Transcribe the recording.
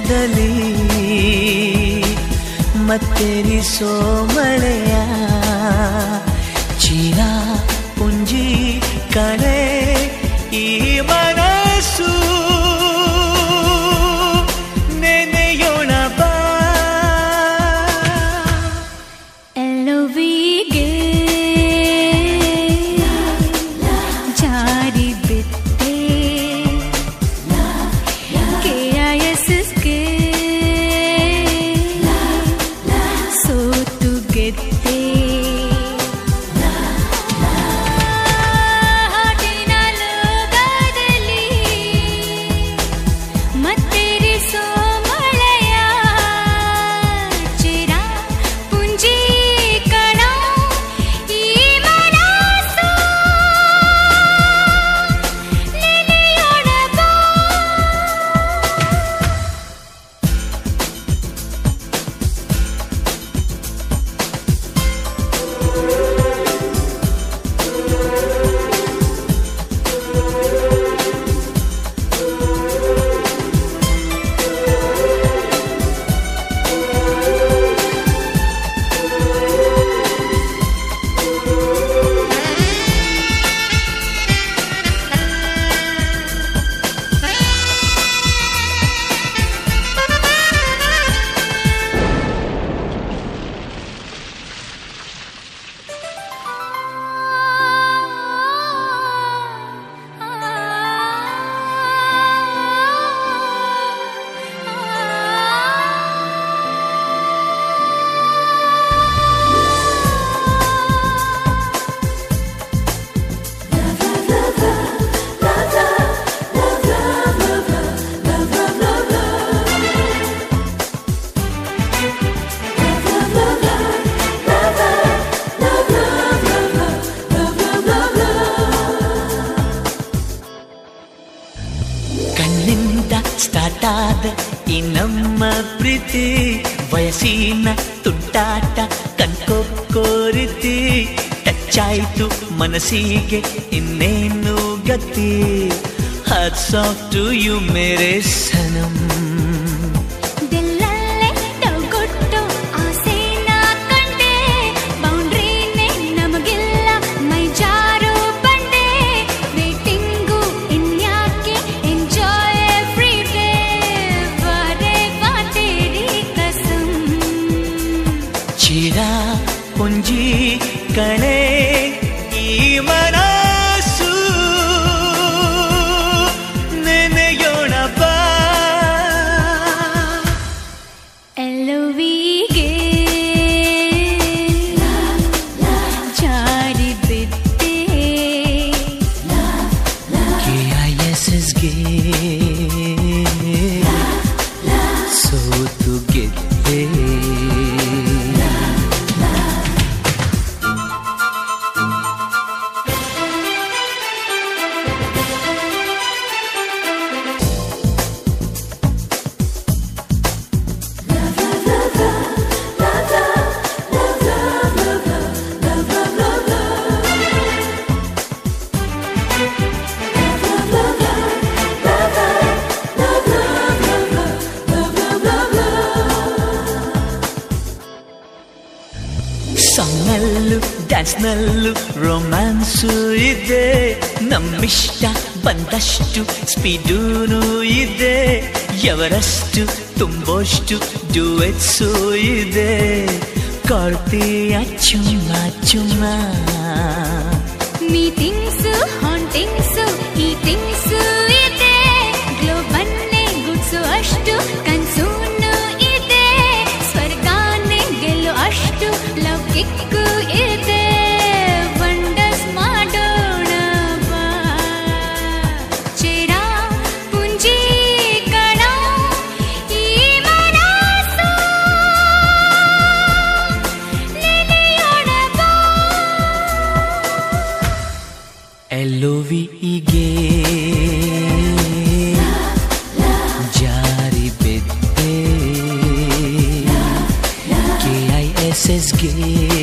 ಲೋಕದಲ್ಲಿ ಮತ್ತೆರಿಸೋ ಮಳೆಯ ಚೀರ ಪುಂಜಿ ಕಣೆ ಈ ಮನಸ್ಸು ನೆನೆಯೋಣ ಬಾ ಎಲುವಿಗೆ ಜಾರಿ ಬಿಟ್ಟೆ ಕೆಐಎಸ್ಎಸ್ಗೆ ಸೋತು ಗೆದ್ದೆ ಹಾಡಿನ ಲೋಕದಲ್ಲಿ ಮತ್ತೆರಿಸೋ ಮಳೆಯ ಚಿರ ಪುಂಜಿ ಕಣ ಈ ಮನಸ್ಸು ನೆನೆಯೋಣ ಬಾ ಕಣ್ಣಿಂದ ಸ್ಟಾರ್ಟ್ ಆದ ಈ ನಮ್ಮ ಪ್ರೀತಿ ವಯಸ್ಸಿನ ತುಂಟಾಟ ಕಣ್ಕೊಕ್ಕೋರಿತಿ ಟಚ್ ಆಯ್ತು ಮನಸ್ಸಿಗೆ ಇನ್ನೇನು ಗತಿ ಹ್ಯಾಟ್ಸ್ ಆಫ್ ಟು ಯು ಮೇರೆ ಸನಂ ದಿಲ್ಲಲ್ಲೇ ಡೌಗೊಟ್ಟು ಆಸೆನ ಕಂಡೆ ಬೌಂಡ್ರಿನೇ ನಮಗಿಲ್ಲ ಮೈ ಜಾರು ಬಂಡೆ ವೇಟಿಂಗು ಇನ್ಯಾಕೆ ಎಂಜಾಯ್ ಎವ್ರಿ ಡೇ ಬಾರೆ ಬಾ ತೇರಿ ಕಸಂ ಚಿರ ಪುಂಜಿ ಕಣೆ ಈ ಮನಸ್ಸು ನೆನೆಯೋಣ ಬಾ ಎಲುವಿಗೆ ಜಾರಿ ಬಿಟ್ಟೆ ಕೆ-ಐ-ಎಸ್-ಎಸ್-ಗೆ ಸೋತು ಗೆದ್ದೆ ಸಾಂಗ್ನಲ್ಲೂ ಡ್ಯಾನ್ಸ್ನಲ್ಲೂ ರೊಮ್ಯಾನ್ಸು ಇದೆ ನಮ್ಮಿಷ್ಟ ಬಂದಷ್ಟು ಸ್ಪೀಡೂನು ಇದೆ ಎವರಷ್ಟು ತುಂಬೋಷ್ಟು ಡುವೆಟ್ಸು ಇದೆ ಕೊಡ್ತೀಯ ಚುಮ್ಮ ಚುಮ್ಮ ಮೀಟಿಂಗ್ಸು ಹಾಂಟಿಂಗ್ಸು ಈಟಿಂಗ್ಸು ಇದೆ ಗ್ಲೋಬನ್ನೇ ಗುಡ್ಸು ಅಷ್ಟು ಕನ್ಸೂನು ಇದೆ ಸ್ವರ್ಗಾನೇ ಗೆಲ್ಲು ಅಷ್ಟು ಲವ್ ಕಿಕ್ಕು ಇದೆ ವಂಡರ್ಸ್ ಮಾಡೋಣ ಬಾ ಚಿರ ಪುಂಜಿ ಕಣ ಈ ಮನಸ್ಸು ನೆನೆಯೋಣ ಬಾ ಎಲ್ಲುವಿಗೆ ಜಾರಿ ಬಿದ್ದೆ ಕೆ ಐ ಎಸ್ ಎಸ್ಗೆ